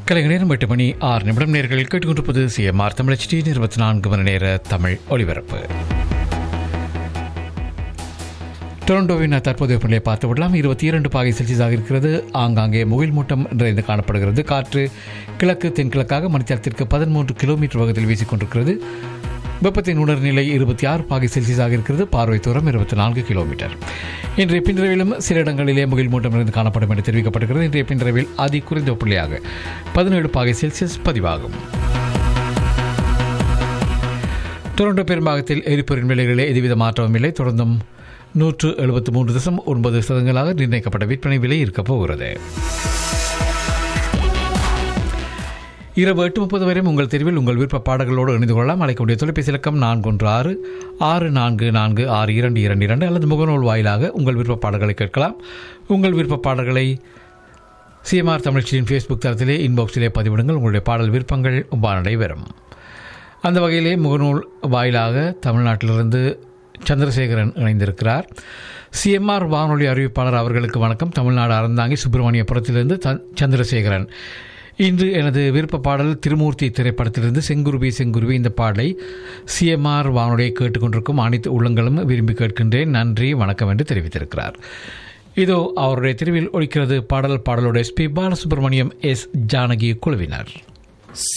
கலைஞர் நேரம் எட்டு மணி ஆறு நிமிடம் நேர்கள் கேட்டுக்கொண்டிருப்பது சிஎம்ஆர் தமிழ் டி இருபத்தி நான்கு மணி நேர தமிழ் ஒலிபரப்பு டொரண்டோவின் தற்போதைய வெப்பநிலையை பார்த்து விடலாம் இருபத்தி இரண்டு பாகை செல்சியஸாக இருக்கிறது ஆங்காங்கே முகில் மூட்டம் நிறைந்து காணப்படுகிறது காற்று கிழக்கு தென்கிழக்காக மணித்தியாலத்திற்கு பதிமூன்று கிலோமீட்டர் வேகத்தில் வீசிக்கொண்டிருக்கிறது வெப்பத்தின் உணர்நிலை இருபத்தி ஆறு பாகை செல்சியஸாக இருக்கிறது பார்வை தூரம் இருபத்தி நான்கு கிலோமீட்டர் இன்றைய பின்ரவிலும் சில இடங்களிலே முகில் மூட்டம் நிறைந்து காணப்படும் என்று தெரிவிக்கப்படுகிறது இன்றைய பின்ரவில் அதி குறைந்த வெப்பநிலையாக பதினேழு பாகை செல்சியஸ் பதிவாகும் டொரண்டோ பெரும்பாகத்தில் எரிபொருள் விலைகளிலே எதுவித மாற்றமும் இல்லை தொடர்ந்தும் நூற்று எழுபத்தி மூன்று தசம் ஒன்பது சதங்களாக நிர்ணயிக்கப்பட்ட விற்பனை விலை இருக்கப் போகிறது இரவு எட்டு முப்பது வரை உங்கள் தெரிவில் உங்கள் விருப்ப பாடல்களோடு இணைந்து கொள்ளலாம் அழைக்கக்கூடிய தொலைபேசி இலக்கம் நான்கு ஒன்று ஆறு ஆறு நான்கு நான்கு ஆறு இரண்டு இரண்டு இரண்டு அல்லது முகநூல் வாயிலாக உங்கள் விருப்ப பாடல்களை கேட்கலாம் உங்கள் விருப்ப பாடல்களை சிஎம்ஆர் தமிழ்ச்சியின் ஃபேஸ்புக் தளத்திலே இன்பாக்ஸிலே பதிவிடுங்கள் உங்களுடைய பாடல் விருப்பங்கள் நடைபெறும் அந்த வகையிலே முகநூல் வாயிலாக தமிழ்நாட்டிலிருந்து சந்திரசேகரன் இணைந்திருக்கிறார் சிஎம்ஆர் வானொலி அறிவிப்பாளர் அவர்களுக்கு வணக்கம் தமிழ்நாடு அறந்தாங்கி சுப்பிரமணியபுரத்திலிருந்து த- சந்திரசேகரன் இன்று எனது விருப்ப பாடல் திருமூர்த்தி திரைப்படத்திலிருந்து செங்குருவி செங்குருவி இந்த பாடலை சிஎம்ஆர் வானொலியை கேட்டுக்கொண்டிருக்கும் அனைத்து உள்ளங்களும் விரும்பி கேட்கின்றேன் நன்றி வணக்கம் என்று தெரிவித்திருக்கிறார் இதோ அவருடைய தெருவில் ஒழிக்கிறது பாடல் பாடலோட எஸ்பி பாலசுப்ரமணியம் எஸ் ஜானகி குழுவினர்